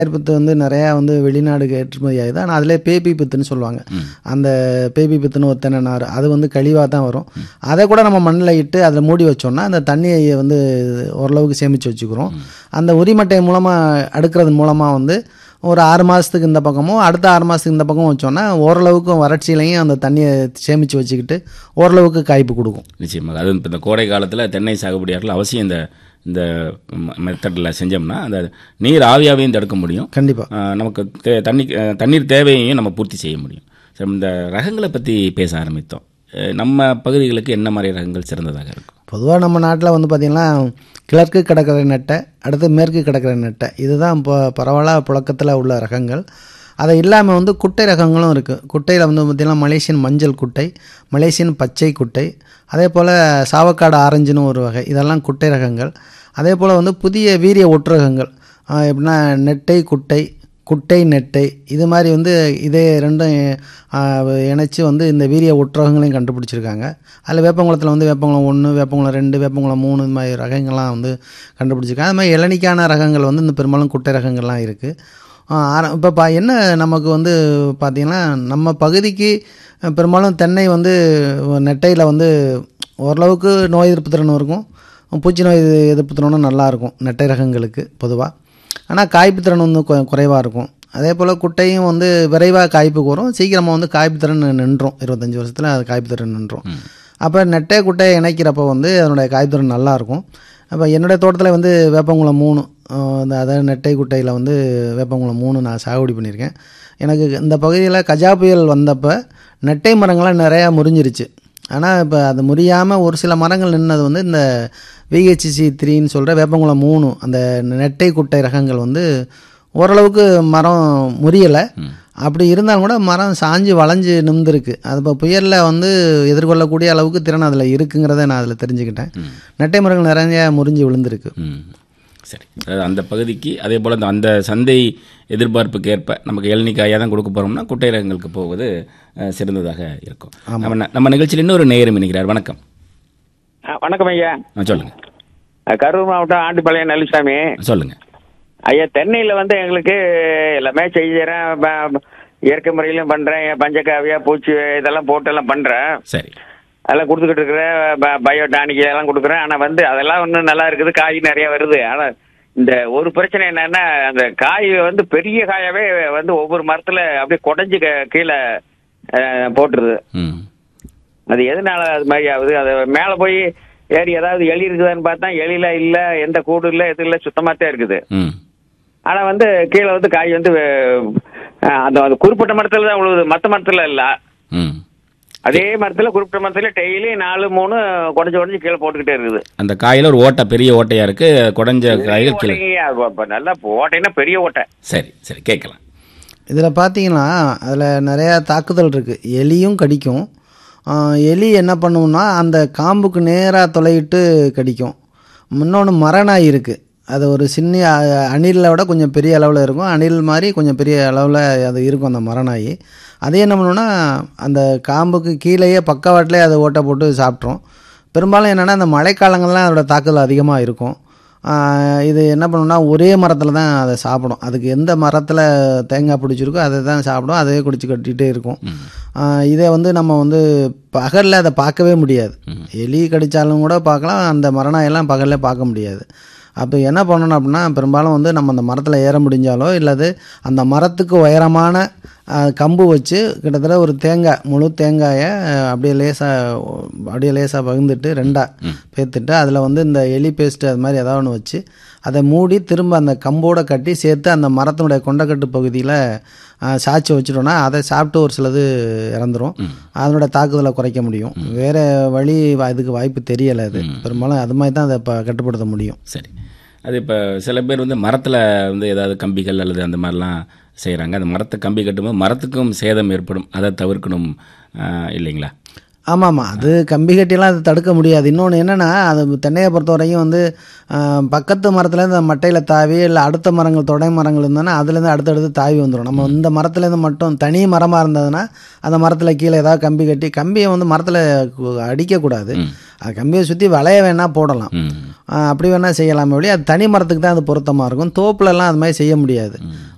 பித்து வந்து நிறையா வந்து வெளிநாடுக்கு ஏற்றுமதி ஆகுது ஆனால் அதிலே பேபி பித்துன்னு சொல்லுவாங்க அந்த பேபி பித்துன்னு ஒரு தென்னை நார் அது வந்து கழிவாக தான் வரும் அதை கூட நம்ம மண்ணில் இட்டு அதில் மூடி வச்சோம்னா அந்த தண்ணியை வந்து ஓரளவுக்கு சேமித்து வச்சுக்கிறோம் அந்த உரிமட்டை மூலமாக அடுக்கிறது மூலமாக வந்து ஒரு ஆறு மாதத்துக்கு இந்த பக்கமும் அடுத்த ஆறு மாதத்துக்கு இந்த பக்கமும் வச்சோன்னா ஓரளவுக்கு வறட்சியிலையும் அந்த தண்ணியை சேமித்து வச்சுக்கிட்டு ஓரளவுக்கு காய்ப்பு கொடுக்கும் நிச்சயமாக அதுவும் இப்போ இந்த கோடை காலத்தில் தென்னை சாகுபடியாளர்கள் அவசியம் இந்த இந்த மெத்தடில் செஞ்சோம்னா அந்த நீர் ஆவியாவையும் தடுக்க முடியும் கண்டிப்பாக ஆஹ் நமக்கு தே தண்ணி அஹ் தண்ணீர் தேவையையும் நம்ம பூர்த்தி செய்ய முடியும் சரி இந்த ரகங்களை பற்றி பேச ஆரம்பித்தோம் அஹ் நம்ம பகுதிகளுக்கு என்ன மாதிரி ரகங்கள் சிறந்ததாக இருக்கும் பொதுவாக நம்ம நாட்டில் வந்து பார்த்திங்கன்னா கிழக்கு கடற்கரை நெட்டை அடுத்து மேற்கு கடற்கரை நெட்டை இதுதான் இப்போ பரவலாக புழக்கத்தில் உள்ள ரகங்கள் அதை இல்லாமல் வந்து குட்டை ரகங்களும் இருக்குது குட்டையில் வந்து பார்த்திங்கன்னா மலேசியன் மஞ்சள் குட்டை மலேசியன் பச்சை குட்டை அதே போல் சாவக்காடு ஆரஞ்சுன்னு ஒரு வகை இதெல்லாம் குட்டை ரகங்கள் அதே போல் வந்து புதிய வீரிய ஒட்டுரகங்கள் ஆஹ் எப்படின்னா நெட்டை குட்டை குட்டை நெட்டை இது மாதிரி வந்து இதே ரெண்டும் இணைச்சி வந்து இந்த வீரிய ஒட்டுரகங்களையும் கண்டுபிடிச்சிருக்காங்க அதில் வேப்பங்குளத்தில் வந்து வேப்பங்குளம் ஒன்று வேப்பங்குளம் ரெண்டு வேப்பங்குளம் மூணு இது மாதிரி ரகங்கள்லாம் வந்து கண்டுபிடிச்சிருக்காங்க அது மாதிரி இளநிக்கான ரகங்கள் வந்து இந்த பெரும்பாலும் குட்டை ரகங்கள்லாம் இருக்குது இப்போ பா என்ன நமக்கு வந்து பார்த்திங்கன்னா நம்ம பகுதிக்கு அஹ், பெரும்பாலும் தென்னை வந்து நெட்டையில் வந்து ஓரளவுக்கு நோய் எதிர்ப்பு திறனும் இருக்கும் பூச்சி நோய் எதிர்ப்பு திறனும் நல்லாயிருக்கும் நெட்டை ரகங்களுக்கு பொதுவாக ஆனால் காய்ப்பு திறன் வந்து கொ- குறைவாக இருக்கும் அதே போல் குட்டையும் வந்து விரைவாக காய்ப்புக்கு வரும் சீக்கிரமாக வந்து காய்ப்பு திறன் நின்றும் இருபத்தஞ்சி வருஷத்தில் அது காய்ப்பு திறன் நின்றும் அப்போ நெட்டை குட்டையை இணைக்கிறப்போ வந்து அதனுடைய காய்ப்பு திறன் நல்லாயிருக்கும் அப்போ என்னுடைய தோட்டத்தில் வந்து வேப்பங்குளம் மூணு அஹ், அந்த அதாவது நெட்டை குட்டையில் வந்து வேப்பங்குளம் மூணு நான் சாகுபடி பண்ணியிருக்கேன் எனக்கு இந்த பகுதியில் கஜா புயல் வந்தப்போ நெட்டை மரங்கள்லாம் நிறையா முறிஞ்சிருச்சு ஆனால் இப்போ அது முறியாமல் ஒரு சில மரங்கள் நின்னது வந்து இந்த விஹெச்சி த்ரீன்னு சொல்கிற வேப்பங்குளம் மூணு அந்த நெட்டை குட்டை ரகங்கள் வந்து ஓரளவுக்கு மரம் முறியலை அப்படி இருந்தாலும் கூட மரம் சாஞ்சு வளைஞ்சு நிமிந்துருக்கு அது இப்போ புயலில் வந்து எதிர்கொள்ளக்கூடிய அளவுக்கு திறன் அதில் இருக்குங்கிறத நான் அதில் தெரிஞ்சுக்கிட்டேன் நெட்டை மரங்கள் நிறைய முறிஞ்சு விழுந்திருக்கு ம் சரி அதாவது அந்த பகுதிக்கு அதே போல் அந்த அந்த சந்தை எதிர்பார்ப்புக்கு ஏற்ப நமக்கு இளநிக்காயாக தான் கொடுக்க போகிறோம்னா குட்டை ரகங்களுக்கு போவது அஹ், சிறந்ததாக இருக்கும் நம்ம ந- நம்ம நிகழ்ச்சியில் இன்னொரு நேரம் இணைக்கிறார் வணக்கம் ஆ, வணக்கம் ஐயா ஆ, சொல்லுங்க ஆ, கரூர் மாவட்டம் ஆண்டிப்பாளையம் நல்லுசாமி சொல்லுங்க ஐயா தென்னையில் வந்து எங்களுக்கு எல்லாமே செய்கிறேன் ப- இயற்கை முறையிலும் பண்ணுறேன் பஞ்சகாவியா பூச்சி இதெல்லாம் போட்டு எல்லாம் பண்ணுறேன் சரி அதெல்லாம் கொடுத்துக்கிட்டு இருக்கிறேன் ப- பயோ டானிக் எல்லாம் கொடுக்குறேன் ஆனால் வந்து அதெல்லாம் ஒன்றும் நல்லா இருக்குது காய் நிறைய வருது ஆனால் இந்த ஒரு பிரச்சனை என்னன்னா அந்த காய் வந்து பெரிய காயாவே வந்து ஒவ்வொரு மரத்தில் அப்படியே குடஞ்சி க- கீழே ஆ, போட்டுருது ம் அது எதனால அது மாதிரி ஆகுது அது மேலே போய் ஏறி ஏதாவது எலி இருக்குதான்னு பார்த்தா எலில இல்ல எந்த கூடு இல்ல எது இல்ல சுத்தமா தான் இருக்குது ம் ஆனா வந்து கீழே வந்து காய் வந்து அஹ், அந்த அந்த குறிப்பிட்ட மரத்துல தான் உழுவுது மற்ற மரத்துல இல்ல ம் அதே மரத்துல குறிப்பிட்ட மரத்துல டெய்லி நாலு மூணு குடஞ்சு குடஞ்சு கீழே போட்டுக்கிட்டே இருக்குது அந்த காயில் ஒரு ஓட்டை பெரிய ஓட்டையாக இருக்கு குடஞ்ச காய்கள் கீழே ஓட்டைங்க, அது அப்ப நல்லா ஓட்டைன்னா பெரிய ஓட்டை சரி சரி கேட்கலாம் இதில் பார்த்தீங்கன்னா அதில் நிறையா தாக்குதல் இருக்குது எலியும் கடிக்கும் ஆஹ் எலி என்ன பண்ணும்னா அந்த காம்புக்கு நேராக தொலையிட்டு கடிக்கும் இன்னொன்று மரநாய் இருக்குது அது ஒரு சின்ன அ- அணிலை விட கொஞ்சம் பெரிய அளவில் இருக்கும் அணில் மாதிரி கொஞ்சம் பெரிய அளவில் அது இருக்கும் அந்த மரநாய் அது என்ன பண்ணுன்னா அந்த காம்புக்கு கீழேயே பக்கவாட்டிலே அதை ஓட்டை போட்டு சாப்பிட்ரும் பெரும்பாலும் என்னென்னா அந்த மழைக்காலங்கள்லாம் அதோட தாக்குதல் அதிகமாக இருக்கும் ஆஹ் இது என்ன பண்ணுன்னா ஒரே மரத்தில் தான் அதை சாப்பிடும் அதுக்கு எந்த மரத்தில் தேங்காய் பிடிச்சிருக்கோ அதை தான் சாப்பிடும் அதே குடிச்சு கட்டிகிட்டே இருக்கும் ஆஹ் இதை வந்து நம்ம வந்து பகலில் அதை பார்க்கவே முடியாது எலி கடித்தாலும் கூட பார்க்கலாம் அந்த மரணாயெல்லாம் பகலில் பார்க்க முடியாது அப்போ என்ன பண்ணணும் அப்படின்னா பெரும்பாலும் வந்து நம்ம அந்த மரத்தில் ஏற முடிஞ்சாலோ இல்லது அந்த மரத்துக்கு உயரமான ஆஹ், கம்பு வச்சு கிட்டத்தட்ட ஒரு தேங்காய் முழு தேங்காயை ஆஹ், அப்படியே லேசாக அப்படியே லேசாக பகிர்ந்துட்டு ரெண்டாக பேத்துட்டு அதில் வந்து இந்த எலி பேஸ்ட்டு அது மாதிரி ஏதாவது ஒன்று வச்சு அதை மூடி திரும்ப அந்த கம்போட கட்டி சேர்த்து அந்த மரத்தினுடைய கொண்டக்கட்டு பகுதியில் சாய்ச்சி வச்சிட்டோம்னா அதை சாப்பிட்டு ஒரு சிலது இறந்துரும் அதனோட தாக்குதலை குறைக்க முடியும் வேறு வழி வ- அதுக்கு வாய்ப்பு தெரியலை அது பெரும்பாலும் அது மாதிரி தான் அதை இப்போ கட்டுப்படுத்த முடியும் சரி அது இப்போ சில பேர் வந்து மரத்தில் வந்து ஏதாவது கம்பிகள் அல்லது அந்த மாதிரிலாம் செய்கிறாங்க அந்த மரத்தை கம்பி கட்டும்போது மரத்துக்கும் சேதம் ஏற்படும் அதை தவிர்க்கணும் ஆஹ், இல்லைங்களா ஆமாம் ஆமாம் அது கம்பி கட்டியெல்லாம் அது தடுக்க முடியாது இன்னொன்று என்னென்னா அது தென்னையை பொறுத்த வரைக்கும் வந்து ஆஹ், பக்கத்து மரத்துலேருந்து அந்த மட்டையில் தாவி இல்லை அடுத்த மரங்கள் தொடை மரங்கள் இருந்ததுன்னா அதுலேருந்து அடுத்தடுத்து தாவி வந்துடும் நம்ம இந்த மரத்துலேருந்து மட்டும் தனி மரமாக இருந்ததுன்னா அந்த மரத்தில் கீழே ஏதாவது கம்பி கட்டி கம்பியை வந்து மரத்தில் அடிக்கக்கூடாது அது கம்பியை சுற்றி வளைய வேணால் போடலாம் ம் ஆஹ், அப்படி வேணால் செய்யலாமே ஒழிய அது தனி மரத்துக்கு தான் அது பொருத்தமாக இருக்கும் தோப்புலலாம் அது மாதிரி செய்ய முடியாது